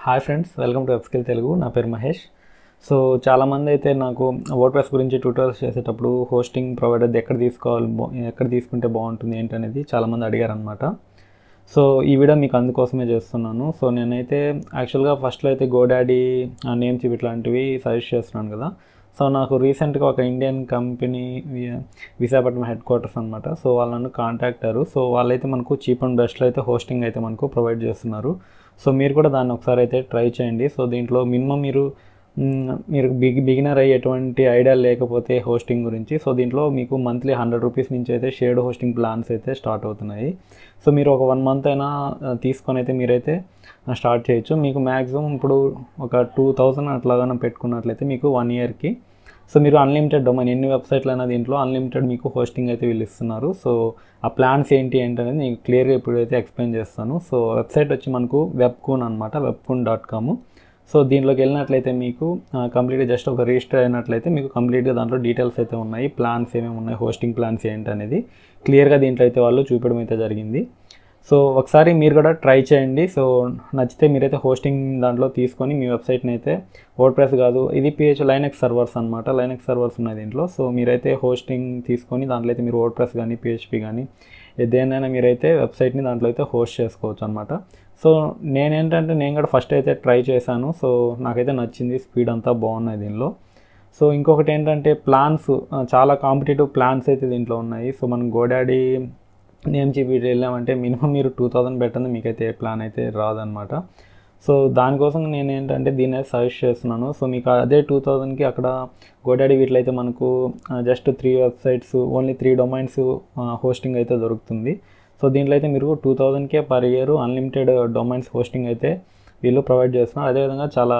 hi friends welcome to Webskill Telugu నా పేరు Mahesh so చాలామంది అయితే నాకు వర్డ్ ప్రెస్ గురించి ట్యూటోరియల్స్ చేసేటప్పుడు హోస్టింగ్ ప్రొవైడర్ ఎక్కడ తీసుకోవాలి బా- ఎక్కడ తీసుకుంటే బాగుంటుంది ఏంటనేది చాలామంది అడిగారు అనమాట సో ఈ వీడియో మీకు అందుకోసమే చేస్తున్నాను సో నేనైతే యాక్చువల్గా ఫస్ట్లో అయితే గోడాడీ నేమ్స్ ఇట్లాంటివి సజెస్ట్ చేస్తున్నాను కదా సో నాకు రీసెంట్గా ఒక ఇండియన్ కంపెనీ వి- విశాఖపట్నం హెడ్ క్వార్టర్స్ అనమాట సో వాళ్ళను కాంటాక్ట్ అయ్యారు సో వాళ్ళైతే మనకు చీప్ అండ్ బెస్ట్లో అయితే హోస్టింగ్ అయితే మనకు ప్రొవైడ్ చేస్తున్నారు సో మీరు కూడా దాన్ని ఒకసారి అయితే ట్రై చేయండి సో దీంట్లో మినిమం మీరు మ్, మీరు బిగి బిగినర్ అయ్యి ఎటువంటి ఐడియా లేకపోతే హోస్టింగ్ గురించి సో దీంట్లో మీకు మంత్లీ హండ్రెడ్ రూపీస్ నుంచి అయితే షేర్డ్ హోస్టింగ్ ప్లాన్స్ అయితే స్టార్ట్ అవుతున్నాయి సో మీరు ఒక వన్ మంత్ అయినా ఆ, తీసుకొని అయితే మీరైతే స్టార్ట్ చేయొచ్చు మీకు మ్యాక్సిమం ఇప్పుడు ఒక టూ థౌజండ్ అట్లాగానే పెట్టుకున్నట్లయితే మీకు వన్ ఇయర్కి సో మీరు అన్లిమిటెడ్ డొమైన్ ఎన్ని వెబ్సైట్లు అయినా దీంట్లో అన్లిమిటెడ్ మీకు హోస్టింగ్ అయితే వీళ్ళు ఇస్తున్నారు సో ఆ ప్లాన్స్ ఏంటి ఏంటి అనేది నేను క్లియర్గా ఇప్పుడైతే ఎక్స్ప్లెయిన్ చేస్తాను సో వెబ్సైట్ వచ్చి మనకు వెబ్కూన్ అనమాట వెబ్కూన్ డాట్ కామ్ సో దీంట్లోకి వెళ్ళినట్లయితే మీకు కంప్లీట్గా జస్ట్ ఒక రిజిస్టర్ అయినట్లయితే మీకు కంప్లీట్గా దాంట్లో డీటెయిల్స్ అయితే ఉన్నాయి ప్లాన్స్ ఏమేమి ఉన్నాయి హోస్టింగ్ ప్లాన్స్ ఏంటి అనేది క్లియర్గా దీంట్లో అయితే వాళ్ళు చూపించడం అయితే జరిగింది సో ఒకసారి మీరు కూడా ట్రై చేయండి సో నచ్చితే మీరైతే హోస్టింగ్ దాంట్లో తీసుకొని మీ వెబ్సైట్ని అయితే వర్డ్ ప్రెస్ కాదు ఇది పిహెచ్ లైనెక్స్ సర్వర్స్ అనమాట లైనెక్స్ సర్వర్స్ ఉన్నాయి దీంట్లో సో మీరైతే హోస్టింగ్ తీసుకొని దాంట్లో అయితే మీరు వర్డ్ ప్రెస్ కానీ పిహెచ్పి కానీ దేనైనా మీరైతే వెబ్సైట్ని దాంట్లో అయితే హోస్ట్ చేసుకోవచ్చు అనమాట సో నేనేంటంటే నేను కూడా ఫస్ట్ అయితే ట్రై చేశాను సో నాకైతే నచ్చింది స్పీడ్ అంతా బాగున్నాయి దీనిలో సో ఇంకొకటి ఏంటంటే ప్లాన్స్ చాలా కాంపిటేటివ్ ప్లాన్స్ అయితే దీంట్లో ఉన్నాయి సో మనం గోడాడీ నేమ్ చెప్పి వెళ్ళామంటే మినిమం మీరు టూ థౌజండ్ పెట్టండి మీకైతే ఏ ప్లాన్ అయితే రాదనమాట సో దానికోసం నేను ఏంటంటే దీన్ని అయితే సజెస్ట్ చేస్తున్నాను సో మీకు అదే టూ థౌజండ్కి అక్కడ గోడాడీ వీటిలో అయితే మనకు just three websites only three domains hosting అయితే దొరుకుతుంది సో దీంట్లో అయితే మీరు టూ థౌజండ్కే per year unlimited domains hosting అయితే వీళ్ళు ప్రొవైడ్ చేస్తున్నారు అదేవిధంగా చాలా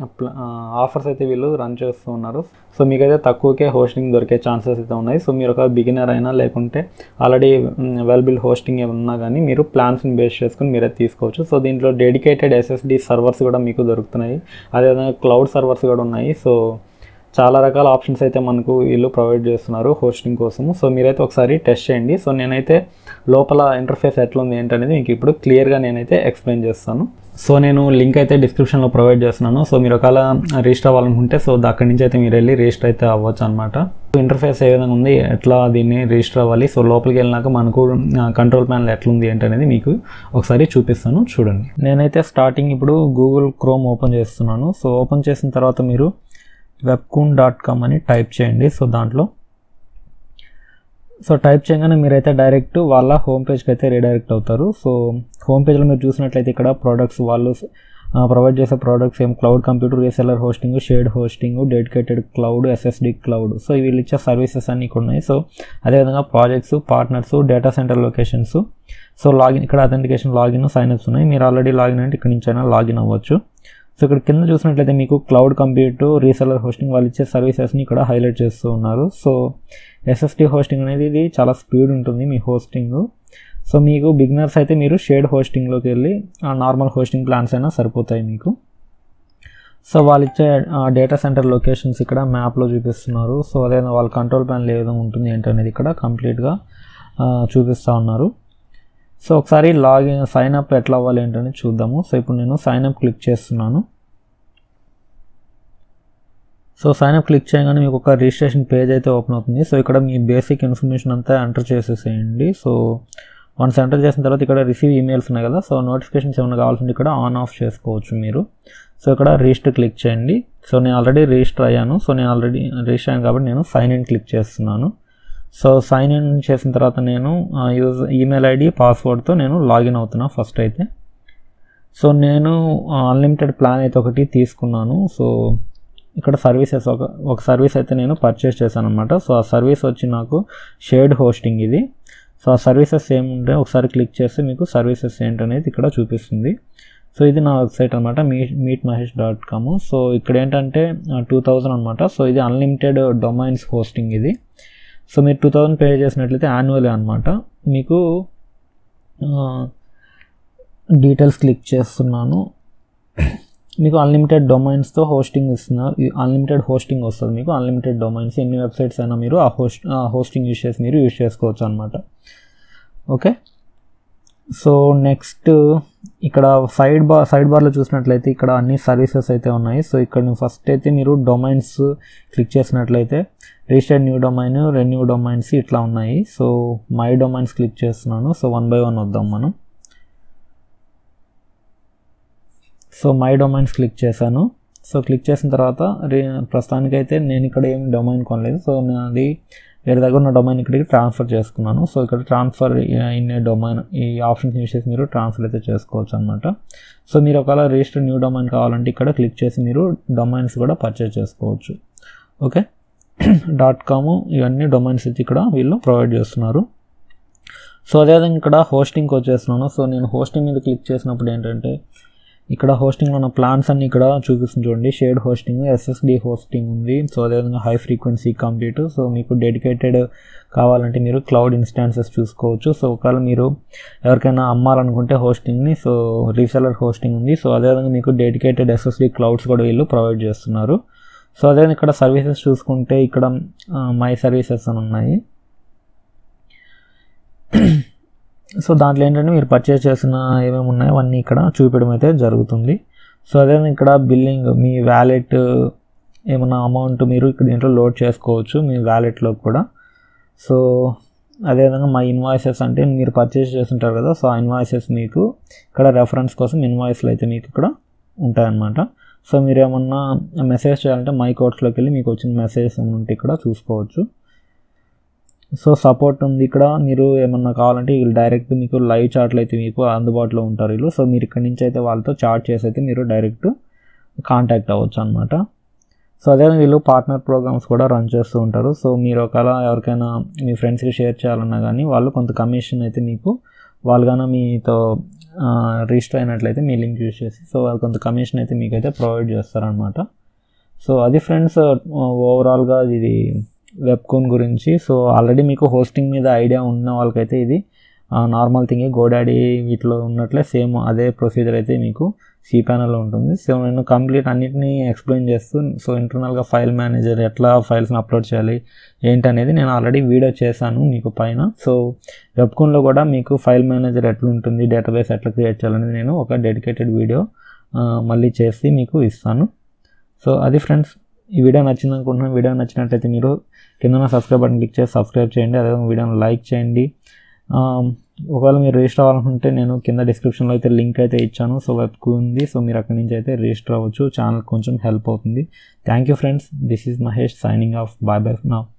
ఆఫర్స్ అయితే వీళ్ళు రన్ చేస్తూ ఉన్నారు సో మీకైతే తక్కువకే హోస్టింగ్ దొరికే ఛాన్సెస్ అయితే ఉన్నాయి సో మీరు ఒక బిగినర్ అయినా లేకుంటే ఆల్రెడీ వెల్ బిల్డ్ హోస్టింగ్ ఏమన్నా కానీ మీరు ప్లాన్స్ని బేస్ చేసుకుని మీరే తీసుకోవచ్చు సో దీంట్లో డెడికేటెడ్ ఎస్ఎస్డి సర్వర్స్ కూడా మీకు దొరుకుతున్నాయి అదేవిధంగా క్లౌడ్ సర్వర్స్ కూడా ఉన్నాయి సో చాలా రకాల ఆప్షన్స్ అయితే మనకు వీళ్ళు ప్రొవైడ్ చేస్తున్నారు హోస్టింగ్ కోసము సో మీరైతే ఒకసారి టెస్ట్ చేయండి సో నేనైతే లోపల ఇంటర్ఫేస్ ఎట్లా ఉంది ఏంటనేది మీకు ఇప్పుడు క్లియర్గా నేనైతే ఎక్స్ప్లెయిన్ చేస్తాను సో నేను లింక్ అయితే డిస్క్రిప్షన్లో ప్రొవైడ్ చేస్తున్నాను సో మీరు ఒకవేళ రిజిస్టర్ అవ్వాలనుకుంటే సో అక్కడి నుంచి అయితే మీరు వెళ్ళి రిజిస్టర్ అయితే అవ్వచ్చు అనమాట ఇంటర్ఫేస్ ఏ విధంగా ఉంది ఎట్లా దీన్ని రిజిస్టర్ అవ్వాలి సో లోపలికి వెళ్ళినాక మనకు కంట్రోల్ ప్యానల్ ఎట్లుంది ఏంటనేది మీకు ఒకసారి చూపిస్తాను చూడండి నేనైతే స్టార్టింగ్ ఇప్పుడు గూగుల్ క్రోమ్ ఓపెన్ చేస్తున్నాను సో ఓపెన్ చేసిన తర్వాత మీరు వెబ్కూన్ డాట్ కామ్ అని టైప్ చేయండి సో దాంట్లో సో టైప్ చేయగానే మీరైతే డైరెక్ట్ వాళ్ళ హోమ్ పేజ్కి అయితే రీడైరెక్ట్ అవుతారు సో హోమ్ పేజ్లో మీరు చూసినట్లయితే ఇక్కడ ప్రోడక్ట్స్ వాళ్ళు ప్రొవైడ్ చేసే ప్రోడక్ట్స్ ఏం cloud computer reseller hosting shared hosting dedicated cloud SSD cloud so వీళ్ళు ఇచ్చే సర్వీసెస్ అన్నీ ఇక్కడ ఉన్నాయి సో అదేవిధంగా projects partners data center locations so login ఇక్కడ అథెంటికేషన్ లాగిన్ సైన్అప్స్ ఉన్నాయి మీరు ఆల్రెడీ లాగిన్ అంటే ఇక్కడ నుంచి అయినా లాగిన్ అవ్వచ్చు సో ఇక్కడ కింద చూసినట్లయితే మీకు క్లౌడ్ కంప్యూటర్ రీసెలర్ హోస్టింగ్ వాళ్ళు ఇచ్చే సర్వీసెస్ని ఇక్కడ హైలైట్ చేస్తూ ఉన్నారు సో ఎస్ఎస్టీ హోస్టింగ్ అనేది ఇది చాలా స్పీడ్ ఉంటుంది మీ హోస్టింగ్ సో మీకు బిగినర్స్ అయితే మీరు షేడ్ హోస్టింగ్లోకి వెళ్ళి నార్మల్ హోస్టింగ్ ప్లాన్స్ అయినా సరిపోతాయి మీకు సో వాళ్ళు ఇచ్చే డేటా సెంటర్ లొకేషన్స్ ఇక్కడ మ్యాప్లో చూపిస్తున్నారు సో అదే వాళ్ళ కంట్రోల్ ప్లాన్ ఏ విధంగా ఉంటుంది ఏంటనేది ఇక్కడ కంప్లీట్గా చూపిస్తూ ఉన్నారు సో ఒకసారి లాగిన్ సైన్ అప్ ఎట్లా అవ్వాలి ఏంటని చూద్దాము సో ఇప్పుడు నేను సైన్ అప్ క్లిక్ చేస్తున్నాను సో సైన్ అప్ క్లిక్ చేయగానే మీకు ఒక రిజిస్ట్రేషన్ పేజ్ అయితే ఓపెన్ అవుతుంది సో ఇక్కడ మీ బేసిక్ ఇన్ఫర్మేషన్ అంతా ఎంటర్ చేసేసేయండి సో వన్స్ ఎంటర్ చేసిన తర్వాత ఇక్కడ రిసీవ్ ఈమెయిల్స్ ఉన్నాయి కదా సో నోటిఫికేషన్స్ ఏమైనా కావాల్సింది ఇక్కడ ఆన్ ఆఫ్ చేసుకోవచ్చు మీరు సో ఇక్కడ రిజిస్టర్ క్లిక్ చేయండి సో నేను ఆల్రెడీ రిజిస్టర్ అయ్యాను సో నేను ఆల్రెడీ రిజిస్టర్ అయ్యాను కాబట్టి నేను సైన్ ఇన్ క్లిక్ చేస్తున్నాను సో సైన్ ఇన్ చేసిన తర్వాత నేను యూజ్ ఈమెయిల్ ఐడి పాస్వర్డ్తో నేను లాగిన్ అవుతున్నా ఫస్ట్ అయితే సో నేను అన్లిమిటెడ్ ప్లాన్ అయితే ఒకటి తీసుకున్నాను సో ఇక్కడ సర్వీసెస్ ఒక ఒక సర్వీస్ అయితే నేను పర్చేస్ చేశాను అనమాట సో ఆ సర్వీస్ వచ్చి నాకు షేర్డ్ హోస్టింగ్ ఇది సో ఆ సర్వీసెస్ ఏముంటే ఒకసారి క్లిక్ చేస్తే మీకు సర్వీసెస్ ఏంటనేది ఇక్కడ చూపిస్తుంది సో ఇది నా వెబ్సైట్ అనమాట మీ meet Mahesh dot com so ఇక్కడ ఏంటంటే టూ థౌజండ్ అనమాట సో ఇది అన్లిమిటెడ్ డొమైన్స్ హోస్టింగ్ ఇది సో మీరు టూ థౌజండ్ పే చేసినట్లయితే యాన్యువల్ అనమాట మీకు డీటెయిల్స్ క్లిక్ చేస్తున్నాను మీకు అన్లిమిటెడ్ డొమైన్స్తో హోస్టింగ్ ఇస్తున్నారు అన్లిమిటెడ్ హోస్టింగ్ వస్తుంది మీకు అన్లిమిటెడ్ డొమైన్స్ ఎన్ని వెబ్సైట్స్ అయినా మీరు ఆ హోస్ట్ హోస్టింగ్ యూస్ చేసి మీరు యూస్ చేసుకోవచ్చు అనమాట ఓకే సో నెక్స్ట్ ఇక్కడ సైడ్ బార్ సైడ్ బార్లో చూసినట్లయితే ఇక్కడ అన్ని సర్వీసెస్ అయితే ఉన్నాయి సో ఇక్కడ ఫస్ట్ అయితే మీరు డొమైన్స్ క్లిక్ చేసినట్లయితే registered new domain renew domains ఇట్లా ఉన్నాయి సో మై డొమైన్స్ క్లిక్ చేస్తున్నాను సో వన్ బై వన్ వద్దాం మనం సో మై డొమైన్స్ క్లిక్ చేశాను సో క్లిక్ చేసిన తర్వాత రే ప్రస్తుతానికైతే నేను ఇక్కడ ఏం డొమైన్ కొనలేదు సో నాది వేరే దగ్గర ఉన్న డొమైన్ ఇక్కడికి ట్రాన్స్ఫర్ చేసుకున్నాను సో ఇక్కడ ట్రాన్స్ఫర్ ఇన్ డొమైన్ ఈ ఆప్షన్స్ యూస్ చేసి మీరు ట్రాన్స్ఫర్ అయితే చేసుకోవచ్చు అనమాట సో మీరు ఒకవేళ రిజిస్టర్ న్యూ డొమైన్ కావాలంటే ఇక్కడ క్లిక్ చేసి మీరు డొమైన్స్ కూడా పర్చేస్ చేసుకోవచ్చు ఓకే డాట్ కామ్ ఇవన్నీ డొమైన్స్ అయితే ఇక్కడ వీళ్ళు ప్రొవైడ్ చేస్తున్నారు సో అదేవిధంగా ఇక్కడ హోస్టింగ్కి వచ్చేస్తున్నాను సో నేను హోస్టింగ్ మీద క్లిక్ చేసినప్పుడు ఏంటంటే ఇక్కడ హోస్టింగ్లో ఉన్న ప్లాన్స్ అన్ని ఇక్కడ చూపిస్తుంది చూడండి షేడ్ హోస్టింగ్ ఎస్ఎస్డి హోస్టింగ్ ఉంది సో అదేవిధంగా హై ఫ్రీక్వెన్సీ కంప్యూట్ సో మీకు డెడికేటెడ్ కావాలంటే మీరు క్లౌడ్ ఇన్స్టాన్సెస్ చూసుకోవచ్చు సో ఒకవేళ మీరు ఎవరికైనా అమ్మాలనుకుంటే హోస్టింగ్ని సో రీసెలర్ హోస్టింగ్ ఉంది సో అదేవిధంగా మీకు డెడికేటెడ్ ఎస్ఎస్డి క్లౌడ్స్ కూడా వీళ్ళు ప్రొవైడ్ చేస్తున్నారు సో అదేవిధంగా ఇక్కడ సర్వీసెస్ చూసుకుంటే ఇక్కడ మై సర్వీసెస్ అని ఉన్నాయి సో దాంట్లో ఏంటంటే మీరు పర్చేస్ చేసిన ఏమేమి ఉన్నాయో అవన్నీ ఇక్కడ చూపించడం అయితే జరుగుతుంది సో అదే ఇక్కడ బిల్లింగ్ మీ వ్యాలెట్ ఏమన్నా అమౌంట్ మీరు ఇక్కడ దీంట్లో లోడ్ చేసుకోవచ్చు మీ వ్యాలెట్లో కూడా సో అదేవిధంగా మా ఇన్వాయిసెస్ అంటే మీరు పర్చేస్ చేస్తుంటారు కదా సో ఆ ఇన్వాయిసెస్ మీకు ఇక్కడ రెఫరెన్స్ కోసం ఇన్వాయిస్లు అయితే మీకు ఇక్కడ ఉంటాయన్నమాట సో మీరు ఏమన్నా మెసేజ్ చేయాలంటే మై కోడ్స్లోకి వెళ్ళి మీకు వచ్చిన మెసేజెస్ ఉంటే ఇక్కడ చూసుకోవచ్చు సో సపోర్ట్ ఉంది ఇక్కడ మీరు ఏమన్నా కావాలంటే వీళ్ళు డైరెక్ట్ మీకు లైవ్ చాట్లు అయితే మీకు అందుబాటులో ఉంటారు వీళ్ళు సో మీరు ఇక్కడ నుంచి అయితే వాళ్ళతో చాట్ చేసి అయితే మీరు డైరెక్ట్ కాంటాక్ట్ అవ్వచ్చు అనమాట సో అదే వీళ్ళు పార్ట్నర్ ప్రోగ్రామ్స్ కూడా రన్ చేస్తూ ఉంటారు సో మీరు ఒకవేళ ఎవరికైనా మీ ఫ్రెండ్స్కి షేర్ చేయాలన్నా కానీ వాళ్ళు కొంత కమిషన్ అయితే మీకు వాళ్ళు కానీ మీతో రిజిస్టర్ అయినట్లయితే మీ లింక్ యూజ్ చేసి సో వాళ్ళు కొంత కమిషన్ అయితే మీకైతే ప్రొవైడ్ చేస్తారనమాట సో అది ఫ్రెండ్స్ ఓవరాల్గా ఇది వెబ్కోన్ గురించి సో ఆల్రెడీ మీకు హోస్టింగ్ మీద ఐడియా ఉన్న వాళ్ళకైతే ఇది నార్మల్ థింగే గోడాడీ వీటిలో ఉన్నట్లే సేమ్ అదే ప్రొసీజర్ అయితే మీకు సి ప్యానల్లో ఉంటుంది సో నేను కంప్లీట్ అన్నిటినీ ఎక్స్ప్లెయిన్ చేస్తూ సో ఇంటర్నల్గా ఫైల్ మేనేజర్ ఎట్లా ఫైల్స్ని అప్లోడ్ చేయాలి ఏంటనేది నేను ఆల్రెడీ వీడియో చేశాను మీకు పైన సో వెబ్కోన్లో కూడా మీకు ఫైల్ మేనేజర్ ఎట్లా ఉంటుంది డేటాబేస్ ఎట్లా క్రియేట్ చేయాలనేది నేను ఒక డెడికేటెడ్ వీడియో మళ్ళీ చేసి మీకు ఇస్తాను సో అది ఫ్రెండ్స్ ఈ వీడియో నచ్చింది అనుకుంటున్నాను వీడియో నచ్చినట్లయితే మీరు కింద సబ్స్క్రైబ్ బటన్ క్లిక్ చేసి సబ్స్క్రైబ్ చేయండి అదేవిధంగా వీడియోని లైక్ చేయండి ఒకవేళ మీరు రిజిస్టర్ అవ్వాలనుకుంటే నేను కింద డిస్క్రిప్షన్లో అయితే లింక్ అయితే ఇచ్చాను సో వెబ్కు ఉంది సో మీరు అక్కడి నుంచి అయితే రిజిస్టర్ అవ్వచ్చు ఛానల్ కొంచెం హెల్ప్ అవుతుంది thank you friends this is Mahesh signing off bye bye నా